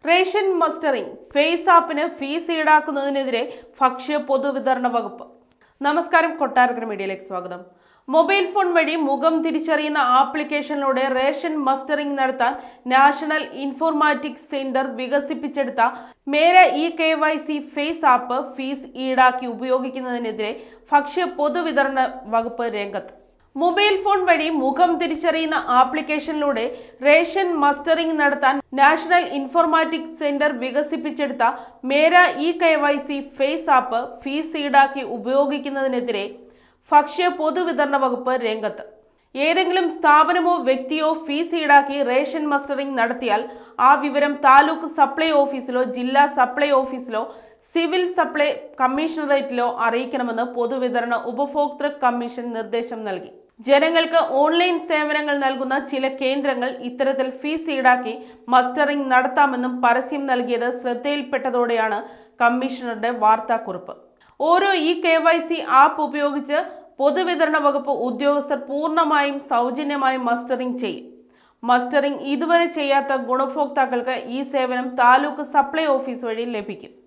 ration mustering face ആപ്പിന് fees ഈടാക്കുന്നതിനെതിരെ ഭക്ഷ്യ പൊതുവിതരണ വകുപ്പ് നമസ്കാരം കൊട്ടാരക്കര മീഡിയയിലേക്ക് സ്വാഗതം മൊബൈൽ ഫോൺ വഴി മുഖം തിരിച്ചറിയുന്ന ആപ്ലിക്കേഷനിലൂടെ റേഷൻ മസ്റ്ററിംഗ് നടത്താൻ നാഷണൽ ഇൻഫോർമാറ്റിക്സ് സെന്റർ വികസിപ്പിച്ചെടുത്ത Mera E K Y C face app fees ഈടാക്കി ഉപയോഗിക്കുന്നതിനെതിരെ ഭക്ഷ്യ പൊതുവിതരണ വകുപ്പ് രംഗത്ത് മൊബൈൽ ഫോൺ വഴി മുഖം തിരിച്ചറിയുന്ന ആപ്ലിക്കേഷനിലൂടെ റേഷൻ മസ്റ്ററിംഗ് നടത്താൻ നാഷണൽ ഇൻഫോർമാറ്റിക്സ് സെന്റർ വികസിപ്പിച്ചെടുത്ത Mera E K Y C face app fees ഈടാക്കി ഉപയോഗിക്കുന്നതിനെതിരെ ഭക്ഷ്യ പൊതുവിതരണ വകുപ്പ് രംഗത്ത് ഏതെങ്കിലും സ്ഥാപനമോ വ്യക്തിയോ ഫീസ് ഈടാക്കി റേഷൻ മസ്റ്ററിംഗ് നടത്തിയാൽ ആ വിവരം താലൂക്ക് സപ്ലൈ ഓഫീസിലോ ജില്ലാ സപ്ലൈ ഓഫീസിലോ സിവിൽ സപ്ലൈ കമ്മീഷണറേറ്റിലോ അറിയിക്കണമെന്ന് പൊതുവിതരണ ഉപഭോക്തൃ കമ്മീഷൻ നിർദ്ദേശം നൽകി ജനങ്ങൾക്ക് ഓൺലൈൻ സേവനങ്ങൾ നൽകുന്ന ചില കേന്ദ്രങ്ങൾ ഇത്തരത്തിൽ ഫീസ് ഈടാക്കി മസ്റ്ററിംഗ് നടത്താമെന്നും പരസ്യം നൽകിയത് ശ്രദ്ധയിൽപ്പെട്ടതോടെയാണ് കമ്മീഷണറുടെ വാർത്താക്കുറിപ്പ് ഓരോ E K Y C app ഉപയോഗിച്ച് പൊതുവിതരണ വകുപ്പ് ഉദ്യോഗസ്ഥർ പൂർണ്ണമായും സൗജന്യമായി മസ്റ്ററിംഗ് ചെയ്യും മസ്റ്ററിംഗ് ഇതുവരെ ചെയ്യാത്ത ഗുണഭോക്താക്കൾക്ക് ഈ സേവനം താലൂക്ക് സപ്ലൈ ഓഫീസ് വഴി ലഭിക്കും